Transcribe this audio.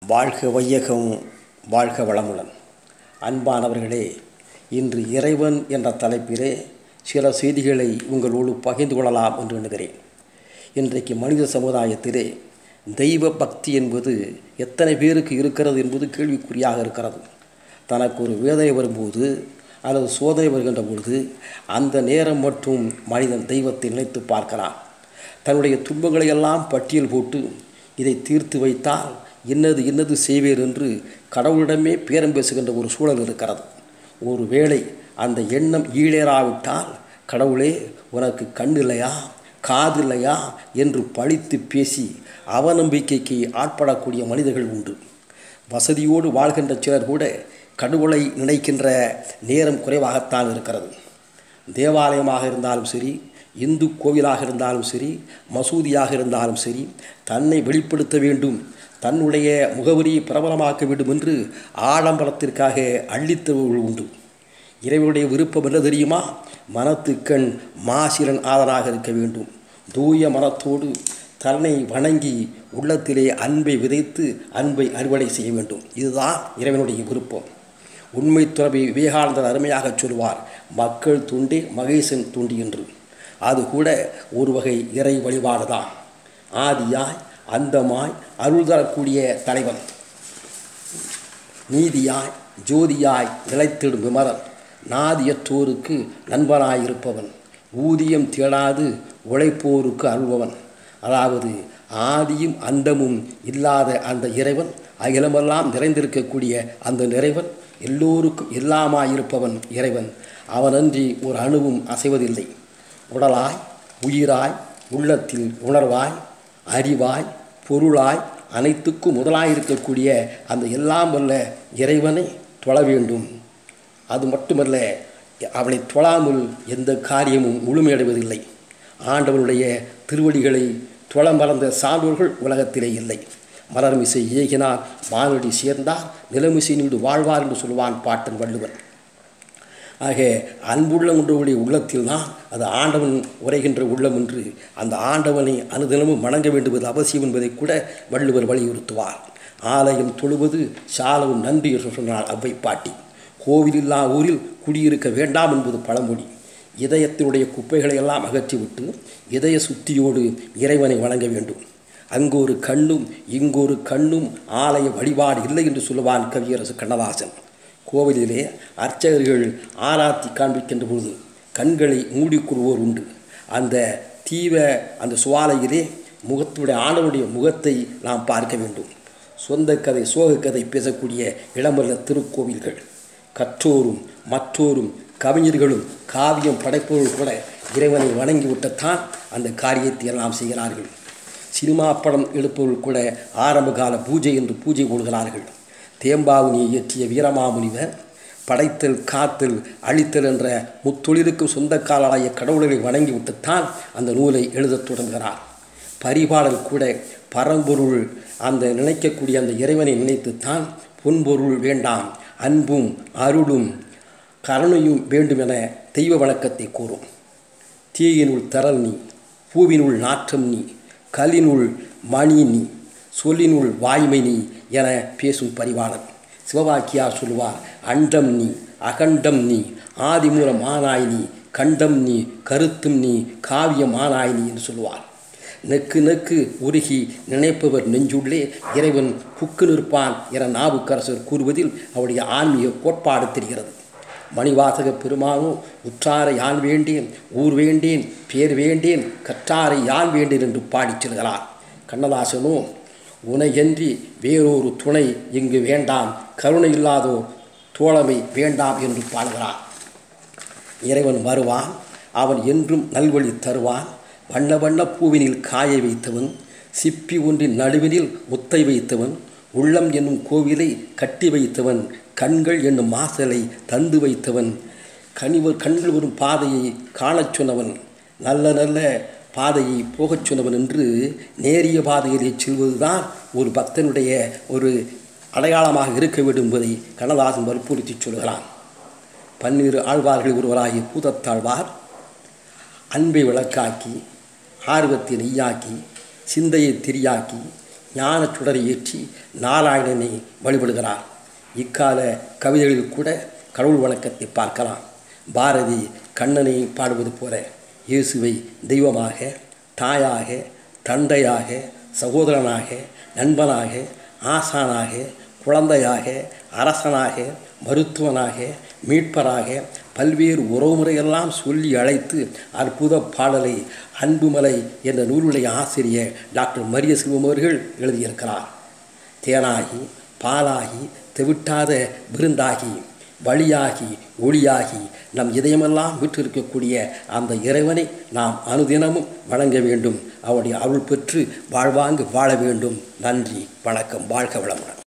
வாழ்க வையகம் வாழ்க வளமுடன் அன்பானவர்களே இன்று இறைவன் என்ற தலைப்பிலே சில செய்திகளை உங்களோடு பகிர்ந்து கொள்ளலாம் என்று எண்ணுகிறேன் இன்றைக்கு மனித சமுதாயத்திலே தெய்வ பக்தி என்பது எத்தனை பேருக்கு இருக்கிறது என்பது கேள்விக்குறியாக இருக்கிறது தனக்கு ஒரு வேதனை வரும்போது அல்லது சோதனை வருகின்ற பொழுது அந்த நேரம் மட்டும் மனிதன் தெய்வத்தை நினைத்து பார்க்கிறான் தன்னுடைய துன்பங்களை எல்லாம் பட்டியல் போட்டு இதை தீர்த்து வைத்தால் இன்னது இன்னது செய்வேர் என்று கடவுளிடமே பேரம் பேசுகின்ற ஒரு சூழல் இருக்கிறது ஒரு வேளை அந்த எண்ணம் ஈழேறாவிட்டால் கடவுளே உனக்கு கண் இல்லையா காது இல்லையா என்று பழித்து பேசி அவநம்பிக்கைக்கு ஆட்படக்கூடிய மனிதர்கள் உண்டு வசதியோடு வாழ்கின்ற சிலர் கூட கடவுளை நினைக்கின்ற நேரம் குறைவாகத்தான் இருக்கிறது தேவாலயமாக இருந்தாலும் சரி இந்து கோவிலாக இருந்தாலும் சரி மசூதியாக இருந்தாலும் சரி தன்னை வெளிப்படுத்த வேண்டும் தன்னுடைய முகவரியை பிரபலமாக்க வேண்டும் என்று ஆடம்பரத்திற்காக அள்ளித்தவர்கள் உண்டு இறைவனுடைய விருப்பம் என்ன தெரியுமா மனத்துக்கண் மாசிரன் ஆதராக இருக்க வேண்டும் தூய மனத்தோடு தன்னை வணங்கி உள்ளத்திலே அன்பை விதைத்து அன்பை அறுவடை செய்ய வேண்டும் இதுதான் இறைவனுடைய விருப்பம் உண்மை துறவி விவேகானந்தர் அருமையாக சொல்வார் மக்கள் துண்டே மகேசன் துண்டி என்று அது கூட ஒரு வகை இறை வழிபாடு தான் ஆதியாய் அந்தமாய் அருள் தரக்கூடிய தலைவன் நீதியாய் ஜோதியாய் நிலைத்திடும் விமரன் நாதியற்றோருக்கு நண்பனாயிருப்பவன் ஊதியம் தேடாது உழைப்போருக்கு அருள்பவன் அதாவது ஆதியும் அந்தமும் இல்லாத அந்த இறைவன் அகிலமெல்லாம் நிறைந்திருக்கக்கூடிய அந்த நிறைவன் எல்லோருக்கும் எல்லாமாயிருப்பவன் இறைவன் அவனன்றி ஒரு அணுவும் அசைவதில்லை உடலாய் உயிராய் உள்ளத்தில் உணர்வாய் அறிவாய் பொருளாய் அனைத்துக்கும் முதலாயிருக்கக்கூடிய அந்த எல்லாம் வல்ல இறைவனை தொழ வேண்டும் அது மட்டுமல்ல அவனை தொழாமல் எந்த காரியமும் முழுமையடைவதில்லை ஆண்டவனுடைய திருவடிகளை தொழ மறந்த சான்றோர்கள் உலகத்திலே இல்லை மலர்மிசை ஏகினார் வானொலி சேர்ந்தார் நிலமிசை நீடு வாழ்வார் என்று சொல்வான் பாட்டன் வள்ளுவன் ஆக அன்புள்ள ஒன்றுடைய உள்ளத்தில் தான் அது ஆண்டவன் உரைகின்ற உள்ளம் என்று அந்த ஆண்டவனை அனுதினமும் வணங்க வேண்டுவது அவசியம் என்பதை கூட வள்ளுவர் வலியுறுத்துவார் ஆலயம் தொழுவது சாலவும் நன்றி என்று சொன்னார் அவ்வை பாட்டி கோவிலில்லா ஊரில் குடியிருக்க வேண்டாம் என்பது பழமொழி இதயத்தினுடைய குப்பைகளை எல்லாம் அகற்றிவிட்டு இதய சுத்தியோடு இறைவனை வணங்க வேண்டும் அங்கு ஒரு கண்ணும் இங்கொரு கண்ணும் ஆலய வழிபாடு இல்லை என்று சொல்லுவான் கவியரசு கண்ணதாசன் கோவிலிலே அர்ச்சகர்கள் ஆராத்தி காண்பிக்கின்ற பொழுது கண்களை மூடிக்கொள்வோர் உண்டு அந்த தீவ அந்த சுவாலையிலே முகத்துடைய ஆண்டவனுடைய முகத்தை நாம் பார்க்க வேண்டும் சொந்த கதை சோக கதை பேசக்கூடிய இடமல்ல திருக்கோவில்கள் கற்றோரும் மற்றோரும் கவிஞர்களும் காவியம் படைப்பவர்கள் கூட இறைவனை வணங்கிவிட்டத்தான் அந்த காரியத்தை எல்லாம் செய்கிறார்கள் சினிமா படம் எடுப்பவர்கள் கூட ஆரம்ப கால பூஜை என்று பூஜை கொள்கிறார்கள் தேம்பாவுனியை இயற்றிய வீரமாமுனிவர் படைத்தல் காத்தல் அழித்தல் என்ற முத்தொழிலுக்கும் சொந்தக்காலாய கடவுளை வணங்கிவிட்டுத்தான் அந்த நூலை எழுதத் தொடங்குகிறார் பரிபாடல் கூட பரம்பொருள் அந்த நினைக்கக்கூடிய அந்த இறைவனை நினைத்துத்தான் பொன்பொருள் வேண்டாம் அன்பும் அருளும் கருணையும் வேண்டும் என தெய்வ வணக்கத்தை கூறும் தீயினுள் தரல் நீ பூவினுள் நாற்றம் நீ கல்லினுள் மணி நீ சொல்லினுள் வாய்மை நீ என பேசும் பரிவாளன் சிவவாக்கியார் சொல்லுவார் அண்டம் நீ அகண்டம் நீ ஆதிமூலம் ஆனாய் நீ கண்டம் நீ கருத்தும் நீ காவியம் ஆனாய் நீ என்று சொல்லுவார் நெக்கு நெக்கு உருகி நினைப்பவர் நெஞ்சுள்ளே இறைவன் புக்கு நிற்பான் என நாவுக்கரசர் கூறுவதில் அவருடைய ஆன்மீக கோட்பாடு தெரிகிறது மணிவாசக பெருமானும் உற்றாரை யான் வேண்டேன் ஊர் வேண்டேன் பேர் வேண்டேன் கற்றாரை யான் வேண்டேன் என்று பாடிச் செல்கிறார் கண்ணதாசனும் உனையன்றி வேறொரு துணை இங்கு வேண்டாம் கருணை இல்லாதோ தோழமை வேண்டாம் என்று பாடுகிறார் இறைவன் வருவான் அவன் என்றும் நல்வழி தருவான் வண்ண வண்ண பூவினில் காய வைத்தவன் சிப்பி ஒன்றின் நடுவினில் முத்தை வைத்தவன் உள்ளம் என்னும் கோவிலை கட்டி வைத்தவன் கண்கள் என்னும் மாசலை தந்து வைத்தவன் கனிவர் கண்கள் வரும் பாதையை காணச் சொன்னவன் நல்ல நல்ல பாதையை போகச் சொன்னவன் என்று நேரிய பாதையிலே செல்வதுதான் ஒரு பக்தனுடைய ஒரு அடையாளமாக இருக்க வேண்டும் என்பதை கண்ணதாசன் வற்புறுத்தி சொல்கிறான் பன்னிரு ஆழ்வார்கள் ஒருவராகிய பூதத்தாழ்வார் அன்பை விளக்காக்கி ஆர்வத்தை நெய்யாக்கி சிந்தையை திரியாக்கி ஞானச் சுடரை ஏற்றி நாராயணனை வழிபடுகிறார் இக்கால கவிதைகளில் கூட கடவுள் வணக்கத்தை பார்க்கலாம் பாரதி கண்ணனை பாடுவது போல இயேசுவை தெய்வமாக தாயாக தந்தையாக சகோதரனாக நண்பனாக ஆசானாக குழந்தையாக அரசனாக மருத்துவனாக மீட்பராக பல்வேறு உறவுமுறையெல்லாம் சொல்லி அழைத்து அற்புத பாடலை அன்புமலை என்ற நூலுடைய ஆசிரியர் டாக்டர் மரிய செல்வம் அவர்கள் எழுதியிருக்கிறார் தேனாகி பாலாகி தெவிட்டாத விருந்தாகி வழியாகி ஒளியாகி நம் இதயமெல்லாம் விற்றிருக்கக்கூடிய அந்த இறைவனை நாம் அனுதினமும் வணங்க வேண்டும் அவருடைய அருள் பெற்று வாழ்வாங்கு வாழ வேண்டும் நன்றி வணக்கம் வாழ்க வளமுடன்